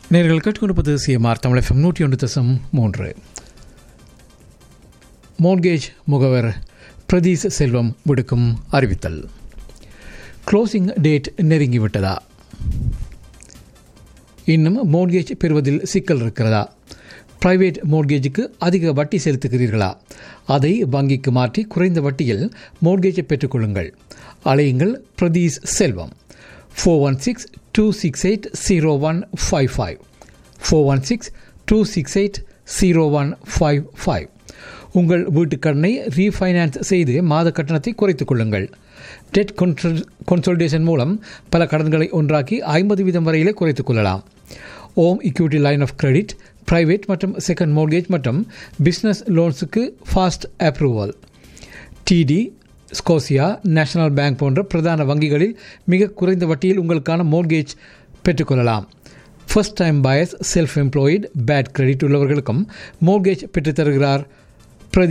நேர்கள் கேட்டுக்கொண்டிருப்பது CMR Tamil FM நூற்றி ஒன்று தசம் மூன்று மோர்கேஜ் முகவர் பிரதீஸ் செல்வம் விடுக்கும் அறிவித்தல் க்ளோசிங் டேட் நெருங்கிவிட்டதா இன்னும் மோர்கேஜ் பெறுவதில் சிக்கல் இருக்கிறதா பிரைவேட் மோர்கேஜுக்கு அதிக வட்டி செலுத்துகிறீர்களா அதை வங்கிக்கு மாற்றி குறைந்த வட்டியில் மோர்கேஜை பெற்றுக்கொள்ளுங்கள் அலையுங்கள் Pradeesh Selvam four one six two six eight zero one five five four one six two six eight zero one five five உங்கள் வீட்டுக் கடனை ரீஃபைனான்ஸ் செய்து மாத கட்டணத்தை குறைத்துக் கொள்ளுங்கள் டெட் கொன்சல்டேஷன் மூலம் பல கடன்களை ஒன்றாக்கி ஐம்பது வீதம் வரையிலே குறைத்துக் கொள்ளலாம் home equity line of credit private மற்றும் செகண்ட் மோர்கேஜ் மற்றும் பிஸ்னஸ் லோன்ஸுக்கு fast approval TD Scotia national bank போன்ற பிரதான வங்கிகளில் மிக குறைந்த வட்டியில் உங்களுக்கான மோர்கேஜ் பெற்றுக்கொள்ளலாம் first time buyers self employed bad credit உள்ளவர்களுக்கும் மோர்கேஜ் பெற்றுத்தருகிறார்